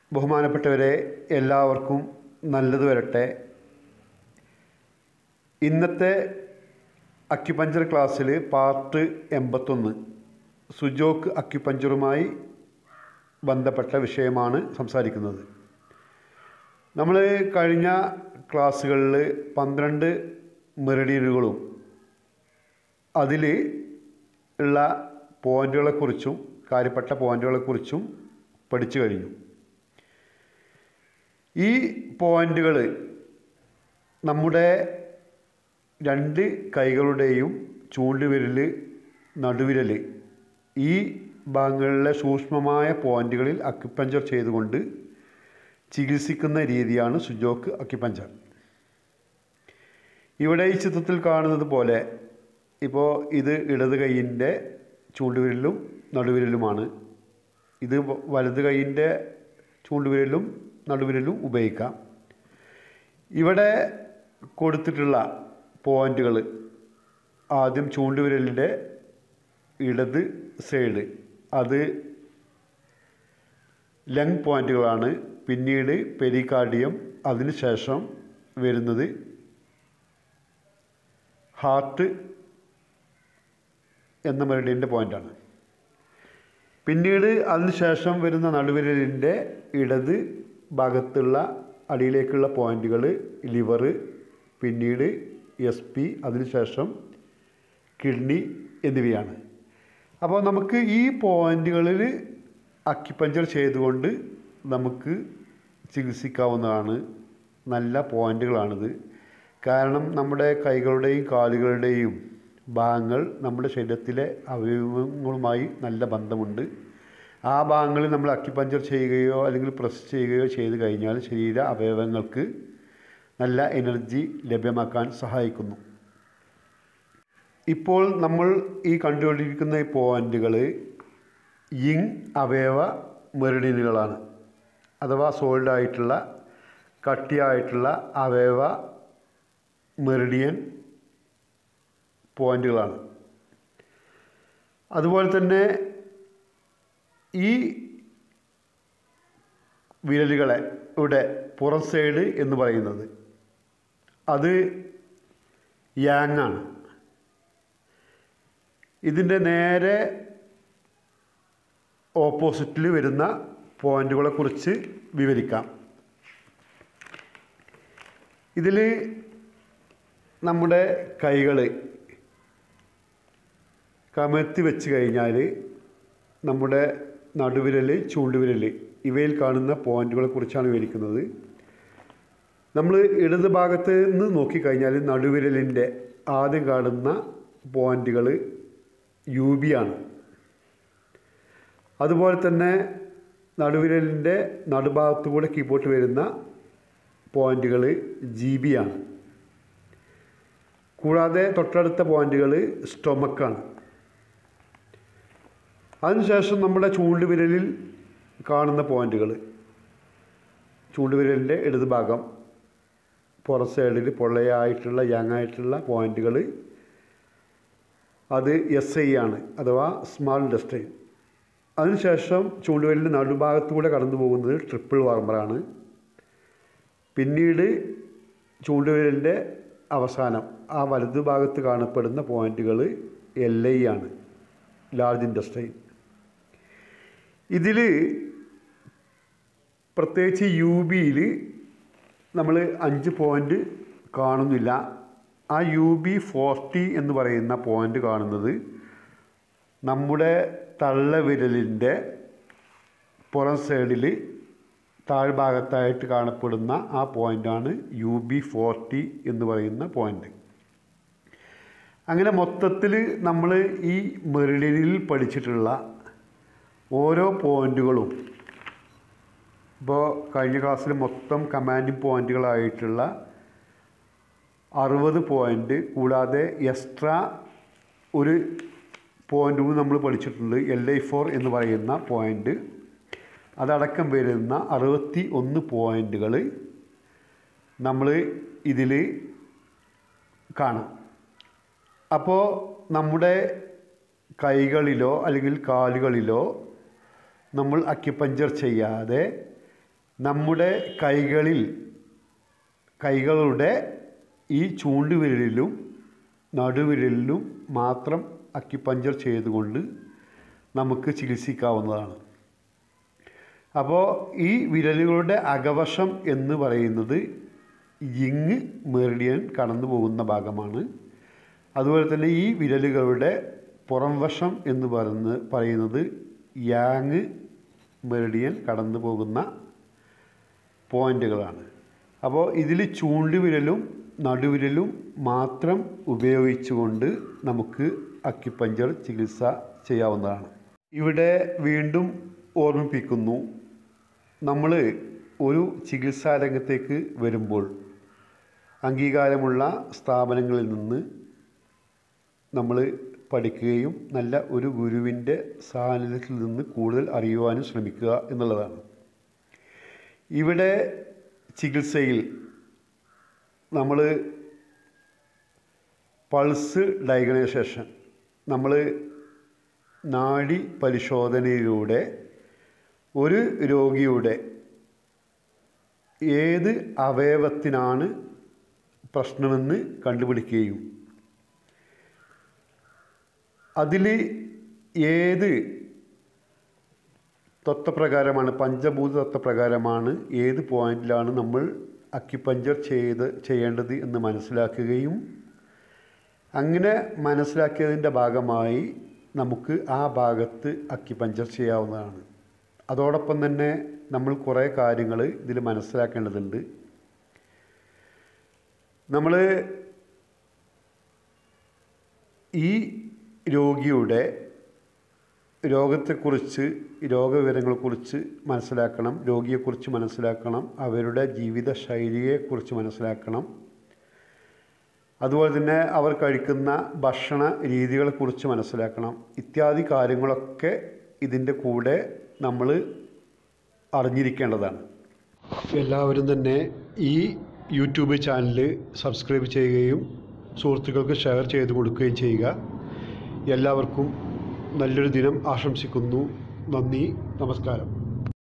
ബഹുമാനപ്പെട്ടവരെ എല്ലാവർക്കും നല്ലത് വരട്ടെ ഇന്നത്തെ അക്യുപഞ്ചർ ക്ലാസ്സിൽ പാർട്ട് എൺപത്തൊന്ന് സുജോക്ക് അക്യുപഞ്ചറുമായി ബന്ധപ്പെട്ട വിഷയമാണ് സംസാരിക്കുന്നത് നമ്മൾ കഴിഞ്ഞ ക്ലാസ്സുകളിൽ പന്ത്രണ്ട് മെറിഡിയനുകളും അതിൽ ഉള്ള പോയിൻറ്റുകളെക്കുറിച്ചും കാര്യപ്പെട്ട പോയിൻറ്റുകളെക്കുറിച്ചും പഠിച്ചു കഴിഞ്ഞു ഈ പോയിൻറ്റുകൾ നമ്മുടെ രണ്ട് കൈകളുടെയും ചൂണ്ടുവിരൽ നടുവിരൽ ഈ ഭാഗങ്ങളിലെ സൂക്ഷ്മമായ പോയിൻറ്റുകളിൽ അക്യുപഞ്ചർ ചെയ്തുകൊണ്ട് ചികിത്സിക്കുന്ന രീതിയാണ് സുജോക്ക് അക്യുപഞ്ചർ ഇവിടെ ഈ ചിത്രത്തിൽ കാണുന്നത് പോലെ ഇപ്പോൾ ഇത് ഇടത് കൈയിൻ്റെ ചൂണ്ടുവിരലും നടുവിരലുമാണ് ഇത് വലത് കൈയിൻ്റെ ചൂണ്ടുവിരലും നടുവിരലും ഉപയോഗിക്കാം ഇവിടെ കൊടുത്തിട്ടുള്ള പോയിൻറ്റുകൾ ആദ്യം ചൂണ്ടുവിരലിൻ്റെ ഇടത് സൈഡ് അത് ലങ് പോയിൻറ്റുകളാണ് പിന്നീട് പെരികാർഡിയം അതിനുശേഷം വരുന്നത് ഹാർട്ട് എന്ന മെറിഡിയൻ്റെ പോയിൻ്റാണ് പിന്നീട് അതിനുശേഷം വരുന്ന നടുവിരലിൻ്റെ ഇടത് ഭാഗത്തുള്ള അടിയിലേക്കുള്ള പോയിൻറ്റുകൾ ലിവർ പിന്നീട് എസ് പി അതിനുശേഷം കിഡ്നി എന്നിവയാണ് അപ്പോൾ നമുക്ക് ഈ പോയിൻറ്റുകളിൽ അക്യുപഞ്ചർ ചെയ്തുകൊണ്ട് നമുക്ക് ചികിത്സിക്കാവുന്നതാണ് നല്ല പോയിൻറ്റുകളാണിത് കാരണം നമ്മുടെ കൈകളുടെയും കാലുകളുടെയും ഭാഗങ്ങൾ നമ്മുടെ ശരീരത്തിലെ അവയവങ്ങളുമായി നല്ല ബന്ധമുണ്ട് ആ ഭാഗങ്ങളിൽ നമ്മൾ അക്യുപഞ്ചർ ചെയ്യുകയോ അല്ലെങ്കിൽ പ്രസ് ചെയ്യുകയോ ചെയ്തു കഴിഞ്ഞാൽ ശരീര അവയവങ്ങൾക്ക് നല്ല എനർജി ലഭ്യമാക്കാൻ സഹായിക്കുന്നു ഇപ്പോൾ നമ്മൾ ഈ കണ്ടുകൊണ്ടിരിക്കുന്ന ഈ പോയിൻറ്റുകൾ യിങ് അവയവ മെറിഡിനുകളാണ് അഥവാ സോൾഡ് ആയിട്ടുള്ള കട്ടിയായിട്ടുള്ള അവയവ മെറിഡിയൻ പോയിൻറ്റുകളാണ് അതുപോലെ തന്നെ ഈ വിരലുകളെ ഇവിടെ പുറം സൈഡ് എന്ന് പറയുന്നത് അത് യാങ് ആണ് ഇതിൻ്റെ നേരെ ഓപ്പോസിറ്റിൽ വരുന്ന പോയിൻറ്റുകളെ കുറിച്ച് വിവരിക്കാം ഇതിൽ നമ്മുടെ കൈകൾ കമഴ്ത്തി വെച്ച് കഴിഞ്ഞാൽ നമ്മുടെ നടുവിരൽ ചൂണ്ടുവിരൽ ഇവയിൽ കാണുന്ന പോയിൻറ്റുകളെ കുറിച്ചാണ് വിവരിക്കുന്നത് നമ്മൾ ഇടത് ഭാഗത്ത് നിന്ന് നോക്കിക്കഴിഞ്ഞാൽ നടുവിരലിൻ്റെ ആദ്യം കാണുന്ന പോയിൻറ്റുകൾ യു ബി ആണ് അതുപോലെ തന്നെ നടുവിരലിൻ്റെ നടുഭാഗത്തു കൂടെ കീപ്പോട്ട് വരുന്ന പോയിൻറ്റുകൾ ജി ബി ആണ് കൂടാതെ തൊട്ടടുത്ത പോയിൻറ്റുകൾ സ്റ്റൊമക്കാണ് അതിനുശേഷം നമ്മുടെ ചൂണ്ടുവിരലിൽ കാണുന്ന പോയിൻറ്റുകൾ ചൂണ്ടുവിരലിൻ്റെ ഇടത് ഭാഗം പുറം സൈഡിൽ പൊള്ളയായിട്ടുള്ള യങ്ങായിട്ടുള്ള പോയിൻറ്റുകൾ അത് എസ് ഐ ആണ് അഥവാ സ്മാൾ ഇൻഡസ്ട്രി അതിനുശേഷം ചൂണ്ടുവിരലിൻ്റെ നടുഭാഗത്തൂടെ കടന്നു പോകുന്നത് ട്രിപ്പിൾ വാർമറാണ് പിന്നീട് ചൂണ്ടുവിരലിൻ്റെ അവസാനം ആ വലതു ഭാഗത്ത് കാണപ്പെടുന്ന പോയിൻറ്റുകൾ എൽ ഐ ആണ് ലാർജ് ഇൻഡസ്ട്രി ഇതിൽ പ്രത്യേകിച്ച് യു ബിയിൽ നമ്മൾ അഞ്ച് പോയിൻ്റ് കാണുന്നില്ല ആ യു ബി ഫോർട്ടി എന്ന് പറയുന്ന പോയിൻ്റ് കാണുന്നത് നമ്മുടെ തള്ളവിരലിൻ്റെ പുറം സൈഡിൽ താഴ്ഭാഗത്തായിട്ട് കാണപ്പെടുന്ന ആ പോയിൻ്റാണ് യു ബി ഫോർട്ടി എന്ന് പറയുന്ന പോയിൻ്റ് അങ്ങനെ മൊത്തത്തിൽ നമ്മൾ ഈ മെറിഡിയനിൽ പഠിച്ചിട്ടുള്ള ഓരോ പോയിൻറ്റുകളും ഇപ്പോൾ കഴിഞ്ഞ ക്ലാസ്സിൽ മൊത്തം കമാൻഡിങ് പോയിൻറ്റുകളായിട്ടുള്ള അറുപത് പോയിൻ്റ് കൂടാതെ എക്സ്ട്രാ ഒരു പോയിൻ്റ് കൂടി നമ്മൾ പഠിച്ചിട്ടുണ്ട് എൽ ഐ ഫോർ എന്ന് പറയുന്ന പോയിൻ്റ് അതടക്കം വരുന്ന അറുപത്തി ഒന്ന് പോയിൻറ്റുകൾ നമ്മൾ ഇതിൽ കാണാം അപ്പോൾ നമ്മുടെ കൈകളിലോ അല്ലെങ്കിൽ കാലുകളിലോ നമ്മൾ അക്യുപഞ്ചർ ചെയ്യാതെ നമ്മുടെ കൈകളിൽ കൈകളുടെ ഈ ചൂണ്ടുവിരലിലും നടുവിരലിലും മാത്രം അക്യുപഞ്ചർ ചെയ്തുകൊണ്ട് നമുക്ക് ചികിത്സിക്കാവുന്നതാണ് അപ്പോൾ ഈ വിരലുകളുടെ അകവശം എന്ന് പറയുന്നത് യിങ് മെറിഡിയൻ കടന്നു പോകുന്ന ഭാഗമാണ് അതുപോലെ തന്നെ ഈ വിരലുകളുടെ പുറംവശം എന്ന് പറയുന്ന പറയുന്നത് യാങ് മെറിഡിയൻ കടന്നു പോകുന്ന പോയിൻ്റുകളാണ് അപ്പോൾ ഇതിൽ ചൂണ്ടുവിരലും നടുവിരലും മാത്രം ഉപയോഗിച്ചുകൊണ്ട് നമുക്ക് അക്യുപഞ്ചർ ചികിത്സ ചെയ്യാവുന്നതാണ് ഇവിടെ വീണ്ടും ഓർമ്മിപ്പിക്കുന്നു നമ്മൾ ഒരു ചികിത്സാ രംഗത്തേക്ക് വരുമ്പോൾ അംഗീകാരമുള്ള സ്ഥാപനങ്ങളിൽ നിന്ന് നമ്മൾ പഠിക്കുകയും നല്ല ഒരു ഗുരുവിൻ്റെ സാന്നിധ്യത്തിൽ നിന്ന് കൂടുതൽ അറിയുവാനും ശ്രമിക്കുക എന്നുള്ളതാണ് ഇവിടെ ചികിത്സയിൽ നമ്മൾ പൾസ് ഡയഗ്നൈസേഷൻ നമ്മൾ നാഡി പരിശോധനയിലൂടെ ഒരു രോഗിയുടെ ഏത് അവയവത്തിനാണ് പ്രശ്നമെന്ന് കണ്ടുപിടിക്കുകയും അതിൽ ഏത് തത്വപ്രകാരമാണ് പഞ്ചഭൂത തത്വപ്രകാരമാണ് ഏത് പോയിന്റിലാണ് നമ്മൾ അക്യുപഞ്ചർ ചെയ്ത് ചെയ്യേണ്ടത് എന്ന് മനസ്സിലാക്കുകയും അങ്ങനെ മനസ്സിലാക്കിയതിൻ്റെ ഭാഗമായി നമുക്ക് ആ ഭാഗത്ത് അക്യുപഞ്ചർ ചെയ്യാവുന്നതാണ് അതോടൊപ്പം തന്നെ നമ്മൾ കുറേ കാര്യങ്ങൾ ഇതിൽ മനസ്സിലാക്കേണ്ടതുണ്ട് നമ്മൾ ഈ രോഗിയുടെ രോഗത്തെക്കുറിച്ച് രോഗവിവരങ്ങളെക്കുറിച്ച് മനസ്സിലാക്കണം രോഗിയെക്കുറിച്ച് മനസ്സിലാക്കണം അവരുടെ ജീവിത ശൈലിയെക്കുറിച്ച് മനസ്സിലാക്കണം അതുപോലെ തന്നെ അവർ കഴിക്കുന്ന ഭക്ഷണ രീതികളെക്കുറിച്ച് മനസ്സിലാക്കണം ഇത്യാദി കാര്യങ്ങളൊക്കെ ഇതിൻ്റെ കൂടെ നമ്മൾ അറിഞ്ഞിരിക്കേണ്ടതാണ് എല്ലാവരും തന്നെ ഈ യൂട്യൂബ് ചാനൽ സബ്സ്ക്രൈബ് ചെയ്യുകയും സുഹൃത്തുക്കൾക്ക് ഷെയർ ചെയ്ത് കൊടുക്കുകയും ചെയ്യുക എല്ലാവർക്കും നല്ലൊരു ദിനം ആശംസിക്കുന്നു നന്ദി നമസ്കാരം